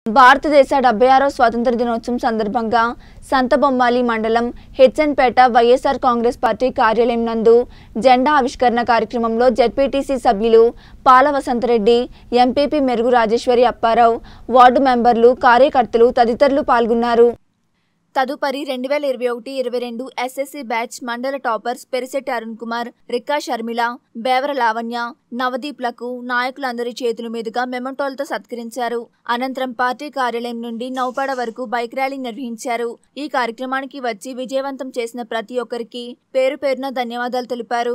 భారతదేశ డెబ్బై ఆరో స్వాతంత్ర దినోత్సవం సందర్భంగా సంతబొమ్మాలి మండలం హెచ్ఎన్పేట వైఎస్ఆర్ కాంగ్రెస్ పార్టీ కార్యాలయం నందు జెండా ఆవిష్కరణ కార్యక్రమంలో జెడ్పీటీసీ సభ్యులు పాల వసంతరెడ్డి ఎంపీపీ మెరుగు రాజేశ్వరి అప్పారావు వార్డు మెంబర్లు కార్యకర్తలు తదితరులు పాల్గొన్నారు తదుపరి రెండు వేల ఇరవై ఒకటి ఇరవై రెండు ఎస్ఎస్సి బ్యాచ్ మండల టాపర్స్ పెరిశెట్టి అరుణ్ కుమార్ రిక్కా షర్మిల బేవర లావణ్య నవదీప్లకు నాయకులందరి చేతుల మీదుగా మెమంటోలతో సత్కరించారు అనంతరం పార్టీ కార్యాలయం నుండి నౌపాడ వరకు బైక్ ర్యాలీ నిర్వహించారు ఈ కార్యక్రమానికి వచ్చి విజయవంతం చేసిన ప్రతి ఒక్కరికి పేరు పేరున ధన్యవాదాలు తెలిపారు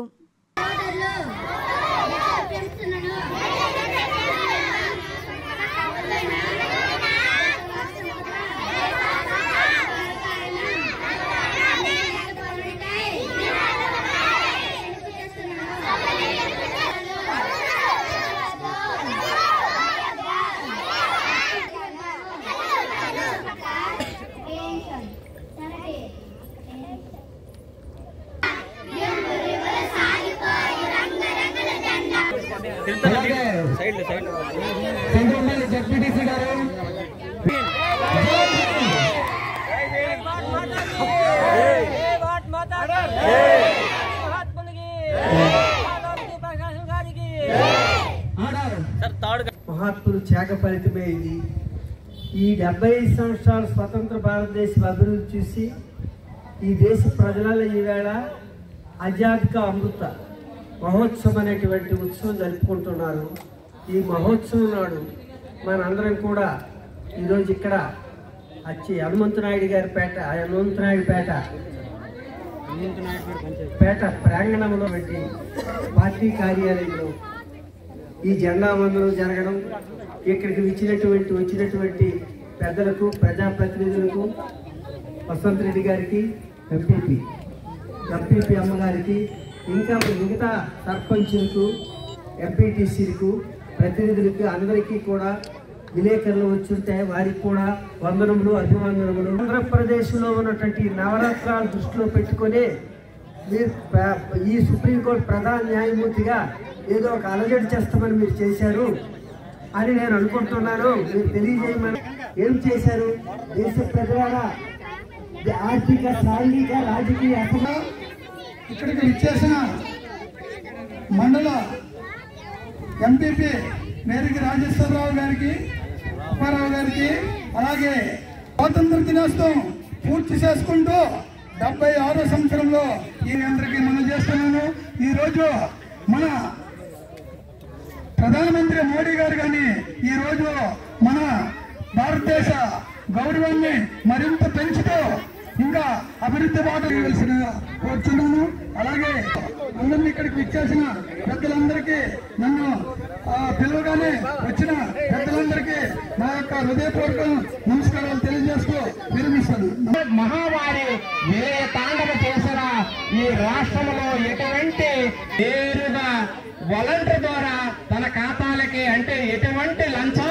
చంద్రబాబు జడ్పీటీసీ గారు ఆడారు మహాత్ములు త్యాగ ఫలితమే ఇది ఈ డెబ్బై ఐదు సంవత్సరాల స్వతంత్ర భారతదేశం అభివృద్ధి చూసి ఈ దేశ ప్రజలలో ఈవేళ ఆజాదిక అమృత మహోత్సవం అనేటువంటి ఉత్సవం జరుపుకుంటున్నారు ఈ మహోత్సవం నాడు మనందరం కూడా ఈరోజు ఇక్కడ వచ్చి హనుమంతనాయుడు గారి పేట ఆ హనుమంతనాయుడు పేట పేట ప్రాంగణంలో పెట్టి పార్టీ కార్యాలయంలో ఈ జెండా వందనం జరగడం ఇక్కడికి వచ్చినటువంటి వచ్చినటువంటి పెద్దలకు ప్రజాప్రతినిధులకు వసంత్ రెడ్డి గారికి ఎంపీపీ ఎంపీపీ అమ్మగారికి ఇంకా మిగతా సర్పంచులకు ఎంపీటీసీలకు ప్రతినిధులకు అందరికీ కూడా విలేకరులు వచ్చుంటే వారికి కూడా వందనములు అభివందనములు ఆంధ్రప్రదేశ్లో ఉన్నటువంటి నవరాత్రాలు దృష్టిలో పెట్టుకొని మీరు ప్ర- ఈ సుప్రీంకోర్టు ప్రధాన న్యాయమూర్తిగా ఏదో ఒక అలజడి చేస్తామని మీరు చేశారు అని నేను అనుకుంటున్నాను మీరు తెలియజేయమని ఏం చేశారు దేశ ప్రజలారా ఆర్థిక సాంఘిక రాజకీయ అసలు ఇక్కడికి విచ్చేసిన మండల ఎంపీపీ మేరికి రాజేశ్వరరావు గారికి అప్పారావు గారికి అలాగే స్వాతంత్ర దినోత్సవం పూర్తి చేసుకుంటూ డెబ్బై ఆరో సంవత్సరంలో ఈ అందరికీ మనం చేస్తున్నాను ఈ రోజు మన ప్రధానమంత్రి మోడీ గారు కానీ ఈ రోజు మన భారతదేశ గౌరవాన్ని మరింత పెంచుతూ ఇంకా అభివృద్ధి బాట వేయవలసిందిగా కోరుచున్నాను అలాగే అందరినీ ఇక్కడికి విచ్చేసిన పెద్దలందరికీ నన్ను ఆ, పిలువగానే వచ్చిన పెద్దలందరికీ నా యొక్క హృదయపూర్వక నమస్కారాలు తెలియజేస్తూ విరమిస్తాను మహావారి ఏ తాండవ చేసిన ఈ రాష్ట్రంలో ఎటువంటి నేరుగా వాలంటీర్ ద్వారా తన ఖాతాలకి అంటే ఎటువంటి లంచ